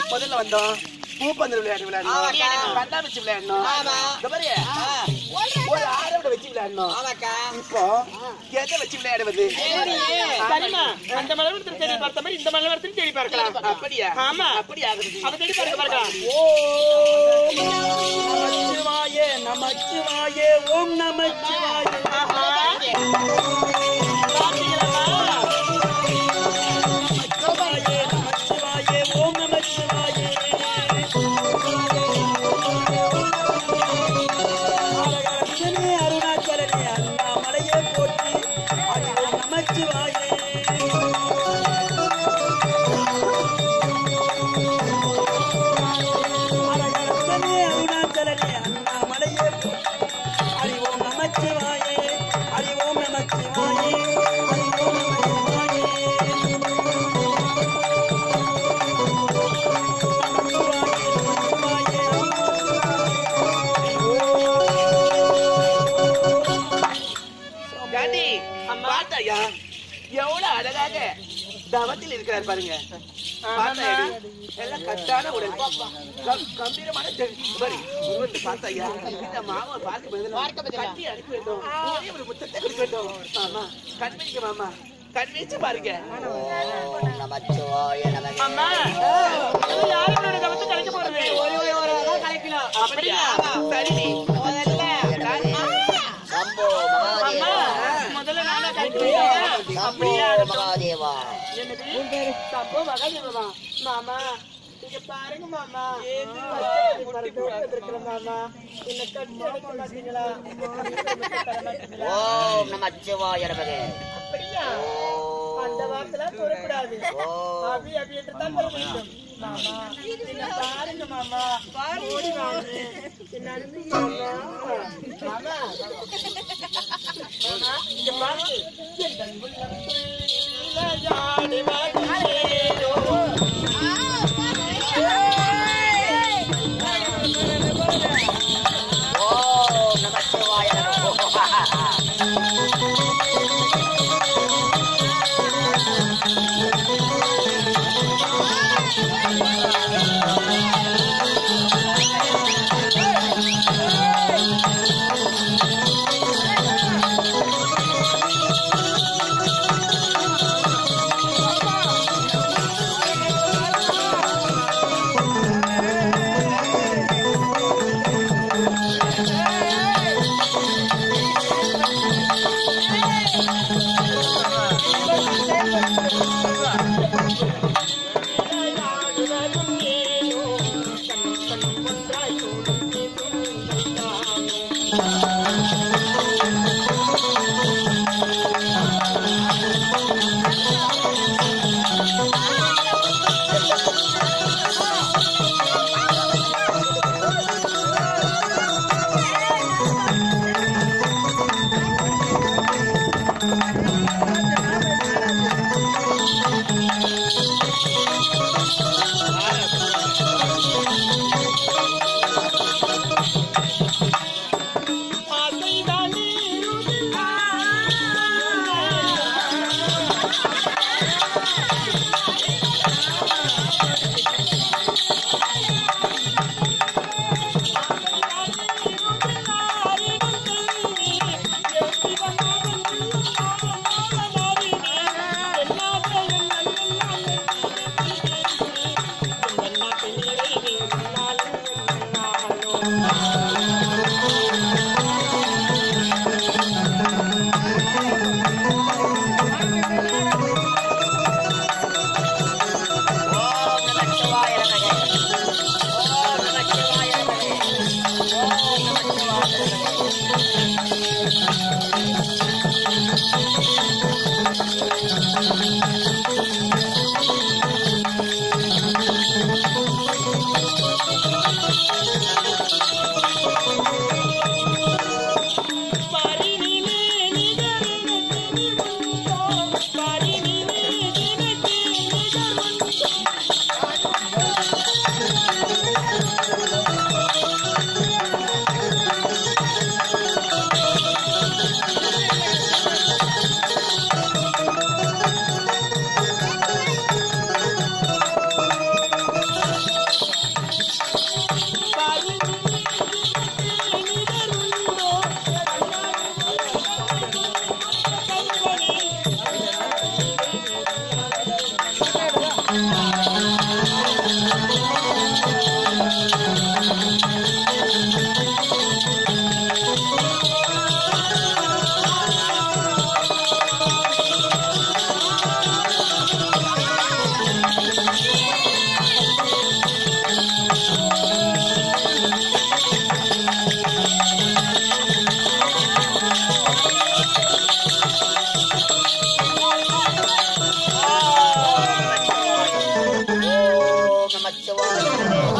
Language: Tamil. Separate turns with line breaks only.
முதல்ல வந்தோம் பூப்பந்தல் விளையாட்டு விளையாடணும் கண்ணாமூச்சி விளையாடணும் இந்த மாதிரி ஒரு ஆரோட வச்சு விளையாடணும் இப்போ எதை வச்சு விளையாடுவது
சரிம்மா அந்த மலவரத்தில் தேடி பார்த்த மாதிரி இந்த மலவரத்தில் தேடி பார்க்கலாம்
அப்படியா
ஆமா.
அப்படி ஆகுது
அப்ப தேடி பார்க்க பார்க்கலாம்
நமச்சிவாயே நமச்சிவாயே ஓம் நமச்சிவாயே
ஆஹா. பார்த்தீங்களா?
நமச்சிவாயே நமச்சிவாயே ஓம் நமச்சிவாயே அழகரசனே அருணாச்சலனே அண்ணாமலையே போற்றி ஹரி ஓம் நமச்சிவாயே அழகரசனே அருணாச்சலனே அண்ணாமலையே போற்றி ஹரி ஓம் நமச்சிவாயே ஹரி ஓம் நமச்சிவாயே ஹரி ஓம் நமச்சிவாயே காந்தி பார்த்தாயா எவ்வளவு அழகாக தவத்தில் இருக்கிறார் பாருங்க பார்த்தாயா எல்லாம் கட்டான உடல் கம்- கம்பீரமான தெ- பாரு, உருவத்தை பார்த்தாயா இந்த மாமா பார்க்க பதிலா கட்டி அனுப்பி வேண்டும் ஒரே ஒரு முத்தத்தை கொடுக்க வேண்டும் மாமா கண் விழிக்க மாமா கண் விழிச்சு பாருங்க
அம்மா இது யாரு இவரோட கவனத்தை கலைக்க போறது
அப்படியா சரி நீ
அம்மா முதல்ல நானே கலைக்கிறேன் அப்படியா என்னது சம்போ மகாதேவமா மாமா இங்க பாருங்க மாமா இருக்கிற மாமா என்ன கட்டி அடைக்க மாட்டீங்களா
ஓம் நமச்சிவாய நமகே
அப்படியா அந்த வார்த்தைலாம் சொல்லக்கூடாது அபி அபி என்று தான் சொல்ல வேண்டும் மாமா என்ன பாருங்க மாமா ஓடி வாங்க என்ன அனுப்புங்க மாமா மாமா மாமா இங்க பாரு எங்கள் உள்ளத்தில் விளையாடி மகிழேனோ.
ஓம் நமச்சிவாய நமகே
ஆ
ஓம் நமச்சிவாய